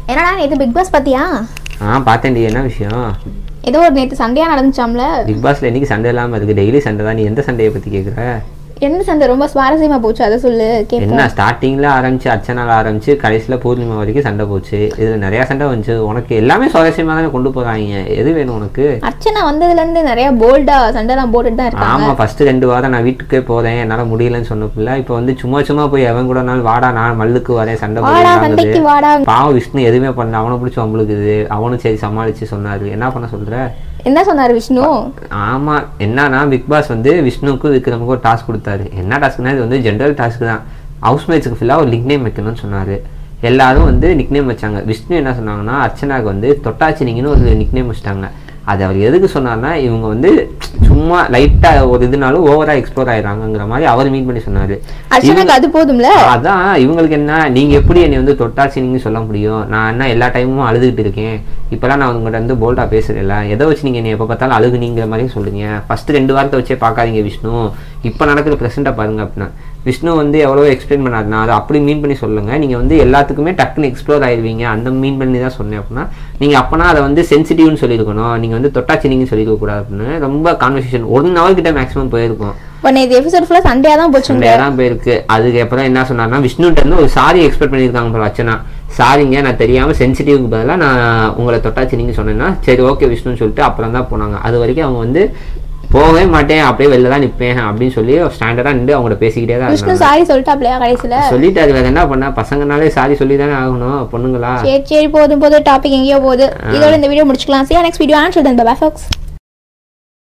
என்னடா நேற்று big pass பார்த்தியா ஆ பார்த்தேன்டி என்ன விஷயம் ஏதோ ஒரு நேற்று சண்டையாக நடந்துச்சாம்ல பிக் பாஸ்ல இன்னைக்கு சண்டை இல்லாமல் இருக்கு டெய்லி சண்டை தான் நீ எந்த சண்டையை பற்றி கேட்குற என்ன சண்டை ரொம்ப சுவாரஸ்யமா போச்சு அதை சொல்லு கேட்போம் என்ன ஸ்டார்டிங்கில் ஆரம்பிச்சு அர்ச்சனால ஆரம்பிச்சு கடைசியில் பூர்ணிமா வரைக்கும் சண்டை போச்சு இதில் நிறையா சண்டை வந்துச்சு உனக்கு எல்லாமே சுவாரஸ்யமாக தானே கொண்டு போகிறாங்க எது வேணும் உனக்கு அர்ச்சனா வந்ததுலேருந்து நிறைய போல்டா சண்டைலாம் போட்டுட்டு தான் இருக்காங்க ஆமாம் ஃபஸ்ட்டு ரெண்டு வாரம் நான் வீட்டுக்கே போகிறேன் என்னால் முடியலன்னு சொன்னப்பில்ல இப்போ வந்து சும்மா சும்மா போய் எவன் கூட நாள் வாடா நான் மல்லுக்கு வரேன் சண்டை வாடா போடுறாங்குது. சண்டைக்கு வாடா பாவம் விஷ்ணு எதுவுமே பண்ணல அவனை பிடிச்சி அவங்களுக்கு அவனும் சரி சமாளித்து சொன்னாரு என்ன பண்ண சொல்கிற என்ன சொன்னாரு விஷ்ணு ஆமா என்னன்னா பிக் பாஸ் வந்து விஷ்ணுவுக்கும் விக்ரமுக்கும் ஒரு டாஸ்க் கொடுத்தாரு என்ன டாஸ்க்னா இது வந்து ஜென்ரல் டாஸ்க் தான் ஹவுஸ் மேட்ச்சுக்கு ஃபுல்லாக ஒரு நிக்னேம் வைக்கணும்னு சொன்னாரு எல்லாரும் வந்து நிக்னேம் வச்சாங்க விஷ்ணு என்ன சொன்னாங்கன்னா அர்ச்சனாக்கு வந்து தொட்டாச்சினிங்கன்னு ஒரு நிக்னேம் வச்சிட்டாங்க அது அவர் எதுக்கு சொன்னார்னா இவங்க வந்து சும்மா லைட்டாக ஒரு இதுனாலும் ஓவரா எக்ஸ்ப்ளோர் ஆயிடுறாங்கங்கிற மாதிரி அவர் மீன் பண்ணி சொன்னாரு அர்ச்சனாக்கு அது போதும்ல அதான் இவங்களுக்கு என்ன நீங்க எப்படி என்னை வந்து தொட்டாச்சினிங்க சொல்ல முடியும் நான் என்ன எல்லா டைமும் அழுதுகிட்டு இருக்கேன் இப்பெல்லாம் நான் உங்கள்கிட்ட வந்து போல்டா பேசுறேன்ல எதை வச்சு நீங்க என்னை எப்போ பார்த்தாலும் அழுகுனீங்கிற மாதிரி சொல்றீங்க ஃபர்ஸ்ட் ரெண்டு வாரத்தை வச்சே பார்க்காதீங்க விஷ்ணு இப்போ நடக்கிற ப்ரெசென்ட்டாக பாருங்க அப்படின்னா விஷ்ணு வந்து எவ்வளோ எக்ஸ்பிளைன் பண்ணாருன்னா அதை அப்படி மீன் பண்ணி சொல்லுங்க நீங்க வந்து எல்லாத்துக்குமே டக்குன்னு எக்ஸ்ப்ளோர் ஆயிருவீங்க அந்த மீன் பண்ணி தான் சொன்னேன் அப்படின்னா நீங்க அப்பனா அதை வந்து சென்சிட்டிவ்னு சொல்லியிருக்கணும் நீங்க வந்து தொட்டாச்சினிங்கன்னு சொல்லிக்க கூடாது அப்படின்னு ரொம்ப கான்வர்சேஷன் ஒன் ஹவர் கிட்ட மேக்ஸிமம் போயிருக்கும் இப்போ நேற்று எபிசோட் ஃபுல்லாக சண்டையாக தான் போச்சுங்க சண்டையா தான் போயிருக்கு அதுக்கப்புறம் என்ன சொன்னார்னா விஷ்ணுட்ட இருந்து ஒரு சாரி எக்ஸ்பெக்ட் பண்ணியிருக்காங்க போல அர்ச்சனா சாரிங்க நான் தெரியாம சென்சிட்டிவ்க்கு பதிலாக நான் உங்களை தொட்டாச்சு நீங்க சொன்னேன்னா சரி ஓகே விஷ்ணுன்னு சொல்லிட்டு அப்புறம் தான் போனாங்க அது வரைக்கும் அவங்க வந்து போகவே மாட்டேன் அப்படியே வெளில தான் நிற்பேன் அப்படின்னு சொல்லி ஸ்டாண்டர்டாக நின்று அவங்கள பேசிக்கிட்டே தான் விஷ்ணு இருந்தாங்க சாரி சொல்லிட்டாப்லையா கடைசியில சொல்லிட்டாரு வேற என்ன பண்ண பசங்கனாலே சாரி சொல்லி தானே ஆகணும் பொண்ணுங்களா சரி சரி போதும் போதும் டாபிக் எங்கேயோ போகுது இதோட இந்த வீடியோ முடிச்சுக்கலாம் see you next video and till then bye bye folks